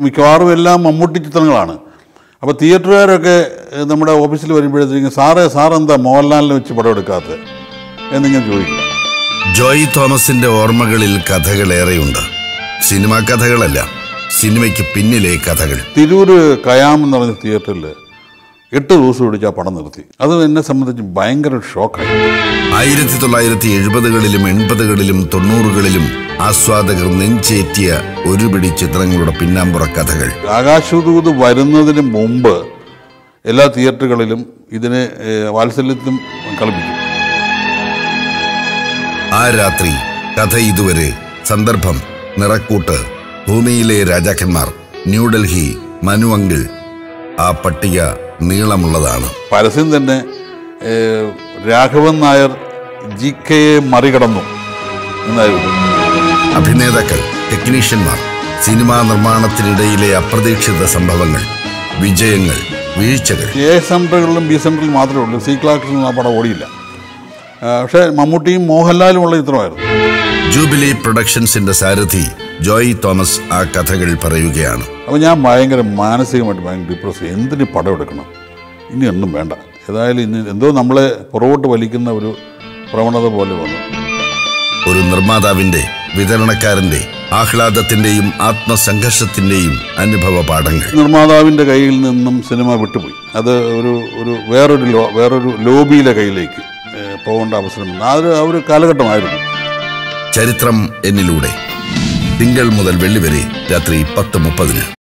മിക്കവാറും എല്ലാം മമ്മൂട്ടി ചിത്രങ്ങളാണ് അപ്പോൾ തിയേറ്ററുകാരൊക്കെ ഏഹ്, നമ്മുടെ ഓഫീസിൽ വരുമ്പോഴത്തേക്കും സാറേ സാർ എന്താ മോഹൻലാലിനെ വെച്ച് പടം എടുക്കാത്തത് എന്നിങ്ങനെ ചോദിക്കും ജോയ് തോമസിന്റെ ഓർമ്മകളിൽ കഥകളേറെയുണ്ട് സിനിമാ കഥകളല്ല സിനിമയ്ക്ക് പിന്നിലെ കഥകൾ തിരൂര് കയാം എന്ന് പറഞ്ഞ തിയേറ്ററിൽ എട്ട് ദിവസം പിടിച്ച് ആ പടം നിർത്തി അത് എന്നെ സംബന്ധിച്ച് ഭയങ്കര ഷോക്കായി ആയിരത്തി തൊള്ളായിരത്തി എഴുപതുകളിലും എൺപതുകളിലും തൊണ്ണൂറുകളിലും ആസ്വാദകർ നെഞ്ചേറ്റിയ ഒരു പിടി ചിത്രങ്ങളുടെ പിന്നാമ്പുറ കഥകൾ ആകാശദൂത് വരുന്നതിന് മുമ്പ് എല്ലാ തിയേറ്ററുകളിലും ഇതിനെ ഏഹ്, വാത്സല്യത്തിലും കളിപ്പിച്ചു ആ രാത്രി കഥ ഇതുവരെ സന്ദർഭം നിറക്കൂട്ട് ഭൂമിയിലെ രാജാക്കന്മാർ ന്യൂഡൽഹി മനു അങ്കിൾ ആ പട്ടിക നീളമുള്ളതാണ് പരസ്യം തന്നെ ഏഹ്, രാഘവൻ നായർ ജി കെയെ മറികടന്നു എന്നായിരുന്നു അഭിനേതാക്കൾ ടെക്നീഷ്യന്മാർ സിനിമാ നിർമ്മാണത്തിനിടയിലെ അപ്രതീക്ഷിത സംഭവങ്ങൾ വിജയങ്ങൾ വീഴ്ചകൾ എ സെൻറ്ററുകളിലും ബി സെൻറ്ററിലും മാത്രമേ ഉള്ളൂ സി ക്ലാക്കിൽ ആ പടം ഓടിയില്ല ആ, പക്ഷേ മമ്മൂട്ടിയും മോഹൻലാലും ഉള്ള ചിത്രമായിരുന്നു ജൂബിലി പ്രൊഡക്ഷൻസിന്റെ സാരഥി ജോയ് തോമസ് ആ കഥകൾ പറയുകയാണ് അപ്പോൾ ഞാൻ ഭയങ്കര മാനസികമായിട്ട് ഭയങ്കര ഡിപ്രസ് എന്തിന് പടം എടുക്കണം ഇനി ഒന്നും വേണ്ട ഏതായാലും ഇനി എന്തോ നമ്മളെ പുറകോട്ട് വലിക്കുന്ന ഒരു പ്രവണത പോലെ വന്നു ഒരു നിർമ്മാതാവിന്റെ വിതരണക്കാരന്റെ ആഹ്ലാദത്തിന്റെയും ആത്മസംഘർഷത്തിന്റെയും അനുഭവ പാഠങ്ങൾ നിർമ്മാതാവിൻ്റെ കയ്യിൽ നിന്നും സിനിമ വിട്ടുപോയി അത് ഒരു ഒരു വേറൊരു ലോ വേറൊരു ലോബിയിലെ കയ്യിലേക്ക് ഏഹ്, പോകേണ്ട അവസരം വന്നു ആ ഒരു ആ ഒരു കാലഘട്ടമായിരുന്നു ചരിത്രം എന്നിലൂടെ തിങ്കൾ മുതൽ വെള്ളി വരെ രാത്രി പത്ത് മുപ്പതിന്